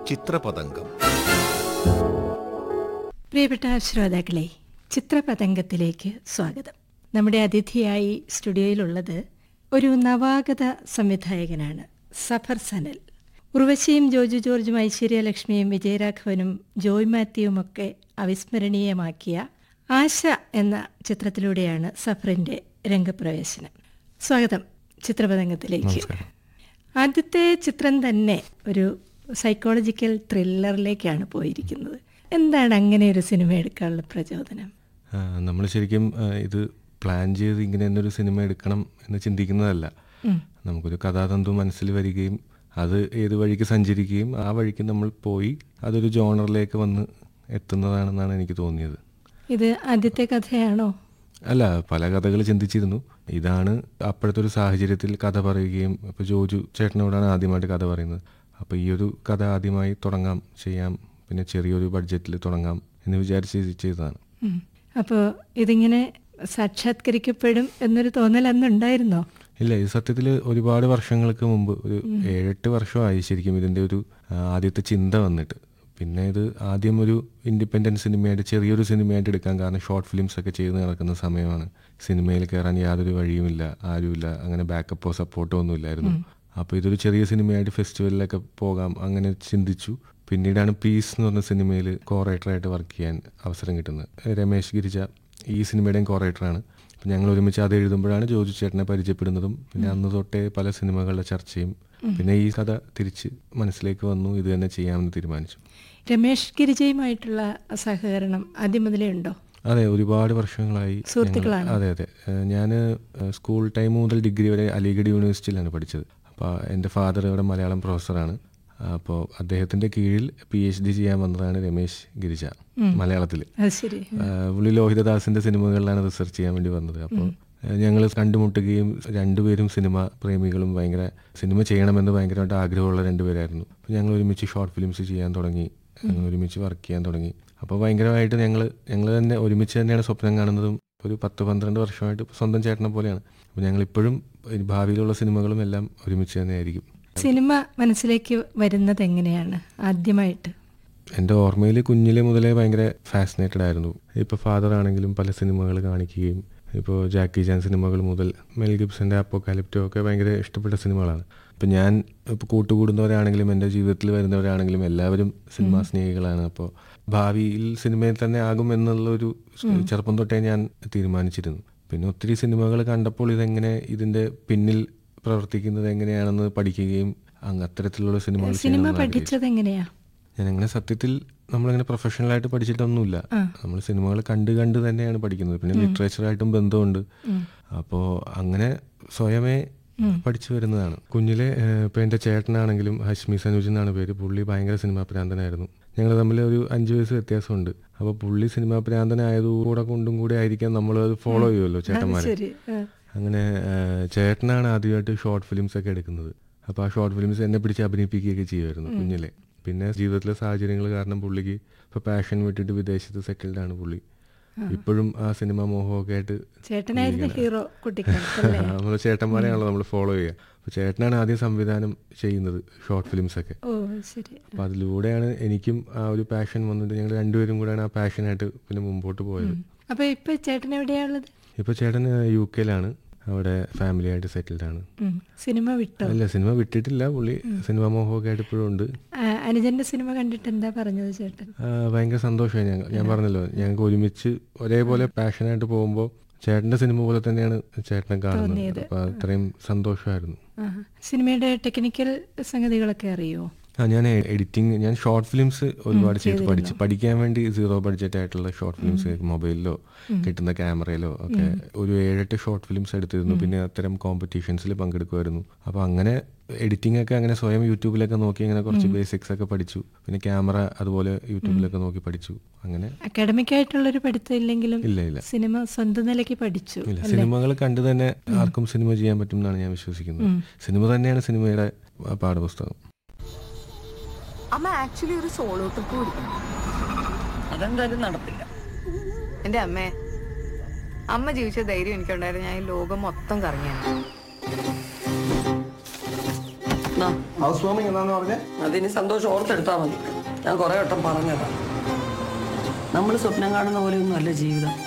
ചിത്രപതംഗം പ്രിയപ്പെട്ട ശ്രോതാക്കളെ ചിത്രപതംഗത്തിലേക്ക് സ്വാഗതം നമ്മുടെ അതിഥിയായി സ്റ്റുഡിയോയിലുള്ളത് ഒരു നവാഗത സംവിധായകനാണ് സഫർ സനൽ ഉർവശിയും ജോജു ജോർജും ഐശ്വര്യലക്ഷ്മിയും വിജയരാഘവനും ജോയ് മാത്യുവുമൊക്കെ അവിസ്മരണീയമാക്കിയ ആശ എന്ന ചിത്രത്തിലൂടെയാണ് സഫറിന്റെ രംഗപ്രവേശനം സ്വാഗതം ചിത്രപതംഗത്തിലേക്ക് ആദ്യത്തെ ചിത്രം തന്നെ ഒരു സൈക്കോളജിക്കൽ ത്രില്ലറിലേക്കാണ് പോയിരിക്കുന്നത് എന്താണ് അങ്ങനെ ഒരു സിനിമ എടുക്കാനുള്ള പ്രചോദനം നമ്മൾ ശരിക്കും ആ, ഇത് പ്ലാൻ ചെയ്ത് ഇങ്ങനെ തന്നെ ഒരു സിനിമ എടുക്കണം എന്ന് ചിന്തിക്കുന്നതല്ല നമുക്കൊരു കഥാതന്തു മനസ്സിൽ വരികയും അത് ഏത് വഴിക്ക് സഞ്ചരിക്കുകയും ആ വഴിക്ക് നമ്മൾ പോയി അതൊരു ജോണറിലേക്ക് വന്ന് എത്തുന്നതാണെന്നാണ് എനിക്ക് തോന്നിയത് ഇത് ആദ്യത്തെ കഥയാണോ അല്ല പല കഥകൾ ചിന്തിച്ചിരുന്നു ഇതാണ് അപ്പോഴത്തെ ഒരു സാഹചര്യത്തിൽ കഥ പറയുകയും ഇപ്പോൾ ജോജു ചേട്ടനോടാണ് ആദ്യമായിട്ട് കഥ പറയുന്നത് അപ്പോൾ ഈ ഒരു കഥ ആദ്യമായി തുടങ്ങാം ചെയ്യാം പിന്നെ ചെറിയൊരു ബഡ്ജറ്റിൽ തുടങ്ങാം എന്ന് വിചാരിച്ച് ചെയ്തതാണ് ഉം. അപ്പോൾ ഇതിങ്ങനെ സാക്ഷാത്കരിക്കപ്പെടും എന്നൊരു തോന്നൽ അന്നുണ്ടായിരുന്നോ ഇല്ല ഇത് സത്യത്തിൽ ഒരുപാട് വർഷങ്ങൾക്ക് മുമ്പ് ഒരു ഏഴെട്ട് വർഷമായി ശരിക്കും ഇതിൻ്റെ ഒരു ആ, ആദ്യത്തെ ചിന്ത വന്നിട്ട് പിന്നെ ഇത് ആദ്യം ഒരു ഇൻഡിപെൻഡൻറ്റ് സിനിമയായിട്ട് ചെറിയൊരു സിനിമയായിട്ട് എടുക്കാൻ കാരണം ഷോർട്ട് ഫിലിംസ് ഒക്കെ ചെയ്ത് നടക്കുന്ന സമയമാണ് സിനിമയിൽ കയറാൻ യാതൊരു വഴിയുമില്ല ആരുമില്ല അങ്ങനെ ബാക്കപ്പോ സപ്പോർട്ടോ ഒന്നും ഇല്ലായിരുന്നു അപ്പോൾ ഇതൊരു ചെറിയ സിനിമയായിട്ട് ഫെസ്റ്റിവലിലൊക്കെ പോകാം അങ്ങനെ ചിന്തിച്ചു പിന്നീടാണ് പീസ് എന്ന് പറഞ്ഞ സിനിമയിൽ കോറേറ്ററായിട്ട് വർക്ക് ചെയ്യാൻ അവസരം കിട്ടുന്നത് രമേശ് ഗിരിജ ഈ സിനിമയുടെയും കോറേറ്ററാണ് അപ്പം ഞങ്ങൾ ഒരുമിച്ച് അത് എഴുതുമ്പോഴാണ് ജോജു ചേട്ടനെ പരിചയപ്പെടുന്നതും പിന്നെ അന്ന് തൊട്ടേ പല സിനിമകളുടെ ചർച്ചയും പിന്നെ ഈ കഥ തിരിച്ച് മനസ്സിലേക്ക് വന്നു ഇത് തന്നെ ചെയ്യാമെന്ന് തീരുമാനിച്ചു രമേഷ് ഗിരിജയുമായിട്ടുള്ള സഹകരണം ആദ്യം മുതലേ ഉണ്ടോ അതെ ഒരുപാട് വർഷങ്ങളായി സുഹൃത്തുക്കളാണോ? ഞങ്ങൾ- അതെ അതെ ഞാൻ സ്കൂൾ ടൈം മുതൽ ഡിഗ്രി വരെ അലിഗഡ് യൂണിവേഴ്സിറ്റിയിലാണ് പഠിച്ചത് അപ്പോൾ എൻ്റെ ഫാദർ ഇവിടെ മലയാളം പ്രൊഫസറാണ് അപ്പോൾ അദ്ദേഹത്തിൻ്റെ കീഴിൽ പി എച്ച് ഡി ചെയ്യാൻ വന്നതാണ് രമേശ് ഗിരിജ മലയാളത്തിൽ അത് ശരി പുള്ളി ലോഹിതദാസിന്റെ സിനിമകളിലാണ് റിസർച്ച് ചെയ്യാൻ വേണ്ടി വന്നത് അപ്പോൾ ഞങ്ങൾ കണ്ടുമുട്ടുകയും രണ്ടുപേരും സിനിമ പ്രേമികളും ഭയങ്കര സിനിമ ചെയ്യണമെന്ന് ഭയങ്കരമായിട്ട് ആഗ്രഹമുള്ള രണ്ടുപേരായിരുന്നു അപ്പോൾ ഞങ്ങൾ ഒരുമിച്ച് ഷോർട്ട് ഫിലിംസ് ചെയ്യാൻ തുടങ്ങി ഞങ്ങൾ ഒരുമിച്ച് വർക്ക് ചെയ്യാൻ തുടങ്ങി അപ്പോൾ ഭയങ്കരമായിട്ട് ഞങ്ങൾ ഞങ്ങൾ തന്നെ ഒരുമിച്ച് തന്നെയാണ് സ്വപ്നം കാണുന്നതും ഒരു പത്ത് പന്ത്രണ്ട് വർഷമായിട്ട് സ്വന്തം ചേട്ടനെ പോലെയാണ് അപ്പോൾ ഞങ്ങൾ ഇപ്പോഴും ഭാവിയിലുള്ള സിനിമകളും എല്ലാം ഒരുമിച്ച് തന്നെയായിരിക്കും സിനിമ മനസ്സിലേക്ക് വരുന്നത് എങ്ങനെയാണ് ആദ്യമായിട്ട് എൻ്റെ ഓർമ്മയിൽ കുഞ്ഞിലെ മുതലേ ഭയങ്കര ഫാസിനേറ്റഡ് ആയിരുന്നു ഇപ്പോൾ ഫാദർ ആണെങ്കിലും പല സിനിമകൾ കാണിക്കുകയും ഇപ്പോൾ ജാക്കി ചാൻ സിനിമകൾ മുതൽ മെൽ ഗിബ്സൻ്റെ അപ്പോക്കാലിപ്റ്റോ ഒക്കെ ഭയങ്കര ഇഷ്ടപ്പെട്ട സിനിമകളാണ് ഇപ്പം ഞാൻ ഇപ്പോൾ കൂട്ടുകൂടുന്നവരാണെങ്കിലും എൻ്റെ ജീവിതത്തിൽ വരുന്നവരാണെങ്കിലും എല്ലാവരും സിനിമാ സ്നേഹികളാണ് അപ്പോൾ ഭാവിയിൽ സിനിമയിൽ തന്നെ ആകും എന്നുള്ളൊരു ചെറുപ്പം തൊട്ടേ ഞാൻ തീരുമാനിച്ചിരുന്നു പിന്നെ ഒത്തിരി സിനിമകൾ കണ്ടപ്പോൾ ഇതെങ്ങനെ ഇതിൻ്റെ പിന്നിൽ പ്രവർത്തിക്കുന്നത് എങ്ങനെയാണെന്ന് പഠിക്കുകയും അങ്ങ് അത്തരത്തിലുള്ള സിനിമകൾ സിനിമ ചെയ്യണമെന്ന് ആഗ്രഹിച്ചു. പഠിച്ചത് എങ്ങനെയാ ഞാനങ്ങനെ സത്യത്തിൽ നമ്മളിങ്ങനെ പ്രൊഫഷണലായിട്ട് പഠിച്ചിട്ടൊന്നുമില്ല നമ്മൾ സിനിമകൾ കണ്ട് കണ്ട് തന്നെയാണ് പഠിക്കുന്നത് പിന്നെ ലിറ്ററേച്ചറായിട്ടും ബന്ധമുണ്ട് അപ്പോൾ അങ്ങനെ സ്വയമേ പഠിച്ചു വരുന്നതാണ് കുഞ്ഞിലെ ഏഹ്, ഇപ്പൊ എൻ്റെ ചേട്ടനാണെങ്കിലും ഹഷ്മി സനൂജ് എന്നാണ് പേര് പുള്ളി ഭയങ്കര സിനിമാ പ്രാന്തനായിരുന്നു ഞങ്ങൾ തമ്മിൽ ഒരു അഞ്ച് വയസ്സ് വ്യത്യാസമുണ്ട് അപ്പോൾ പുള്ളി സിനിമാ പ്രാന്തനായതുകൂടെ കൊണ്ടും കൂടെ ആയിരിക്കാം നമ്മൾ അത് ഫോളോ ചെയ്യുമല്ലോ ചേട്ടന്മാരെ ശരി ആ. അങ്ങനെ ഏഹ്, ചേട്ടനാണ് ആദ്യമായിട്ട് ഷോർട്ട് ഫിലിംസ് ഒക്കെ എടുക്കുന്നത് അപ്പോൾ ആ ഷോർട്ട് ഫിലിംസ് എന്നെ പിടിച്ച് അഭിനയിപ്പിക്കുകയൊക്കെ ചെയ്യുമായിരുന്നു കുഞ്ഞിലെ പിന്നെ ജീവിതത്തിലെ സാഹചര്യങ്ങൾ കാരണം പുള്ളിക്ക് ഇപ്പോൾ പാഷൻ വിട്ടിട്ട് വിദേശത്ത് സെറ്റിൽഡ് ആണ് പുള്ളി ഇപ്പോഴും ആ സിനിമ മോഹമൊക്കെ ആയിട്ട് ചേട്ടനായിരുന്നു ഹീറോ കുട്ടിക്കാലത്തല്ലേ നമ്മൾ ചേട്ടന്മാരെയാണല്ലോ നമ്മൾ ഫോളോ ചെയ്യുക അപ്പോൾ ചേട്ടനാണ് ആദ്യം സംവിധാനം ചെയ്യുന്നത് ഷോർട്ട് ഫിലിംസ് ഒക്കെ ഓ ശരി അപ്പോൾ അതിലൂടെയാണ് എനിക്കും ആ ഒരു പാഷൻ വന്നിട്ട് ഞങ്ങൾ രണ്ടുപേരും കൂടെയാണ് ആ പാഷനായിട്ട് പിന്നെ മുമ്പോട്ട് പോയത് അപ്പൊ ഇപ്പൊ ചേട്ടൻ എവിടെയാണുള്ളത് ഇപ്പോൾ ചേട്ടൻ യു കെയിലാണ് അവിടെ ഫാമിലി ആയിട്ട് സെറ്റിൽഡ് ആണ് ഉം. സിനിമ വിട്ടോ അല്ല സിനിമ വിട്ടിട്ടില്ല പുള്ളി സിനിമ മോഹമൊക്കെ ആയിട്ട് ഇപ്പോഴും ഉണ്ട് ആ, അനുജന്റെ സിനിമ കണ്ടിട്ട് എന്താ പറഞ്ഞത് ചേട്ടൻ ആ, ഭയങ്കര സന്തോഷമായി ഞങ്ങൾ ഞാൻ പറഞ്ഞല്ലോ ഞങ്ങൾക്ക് ഒരുമിച്ച് ഒരേപോലെ പാഷനായിട്ട് പോകുമ്പോൾ ചേട്ടന്റെ സിനിമ പോലെ തന്നെയാണ് ചേട്ടനെ കാണുന്നത് അപ്പൊ അത്രയും സന്തോഷമായിരുന്നു ആഹാ. സിനിമയുടെ ടെക്നിക്കൽ സംഗതികളൊക്കെ അറിയോ ആ ഞാൻ എഡിറ്റിംഗ് ഞാൻ ഷോർട്ട് ഫിലിംസ് ഒരുപാട് ചെയ്ത് പഠിച്ച് പഠിക്കാൻ വേണ്ടി സീറോ ബഡ്ജറ്റ് ആയിട്ടുള്ള ഷോർട്ട് ഫിലിംസ് മൊബൈലിലോ കിട്ടുന്ന ക്യാമറയിലോ ഒക്കെ ഒരു ഏഴെട്ട് ഷോർട്ട് ഫിലിംസ് എടുത്തിരുന്നു പിന്നെ അത്തരം കോമ്പറ്റീഷൻസിൽ പങ്കെടുക്കുമായിരുന്നു അപ്പോൾ അങ്ങനെ എഡിറ്റിംഗ് ഒക്കെ അങ്ങനെ സ്വയം യൂട്യൂബിലൊക്കെ നോക്കി അങ്ങനെ കുറച്ച് ബേസിക്സ് ഒക്കെ പഠിച്ചു പിന്നെ ക്യാമറ അതുപോലെ യൂട്യൂബിലൊക്കെ നോക്കി പഠിച്ചു അങ്ങനെ അക്കാഡമിക് ആയിട്ടുള്ളൊരു പഠിത്തം ഇല്ലെങ്കിലും ഇല്ല ഇല്ല സിനിമ സ്വന്തം നിലയ്ക്ക് പഠിച്ചു ഇല്ല സിനിമകൾ കണ്ടു തന്നെ ആർക്കും സിനിമ ചെയ്യാൻ പറ്റും എന്നാണ് ഞാൻ വിശ്വസിക്കുന്നത് സിനിമ തന്നെയാണ് സിനിമയുടെ ആ, പാഠപുസ്തകം അമ്മ ആക്ച്വലി ഒരു സോളോ ട്രിപ്പ് പിടിക്കണം അതെന്തായാലും നടത്തില്ല എന്റെ അമ്മേ അമ്മ ജീവിച്ച ധൈര്യം എനിക്കുണ്ടായിരുന്നു ഞാൻ ഈ ലോകം മൊത്തം കറങ്ങിയാണ് എന്നാ, ഹൗസ് വാമിങ് എന്താന്ന് പറഞ്ഞേ അതിന് സന്തോഷം ഓർത്തെടുത്താൽ മതി ഞാൻ കുറെ വട്ടം പറഞ്ഞതാ നമ്മൾ സ്വപ്നം കാണുന്ന പോലെയൊന്നും അല്ല ജീവിതം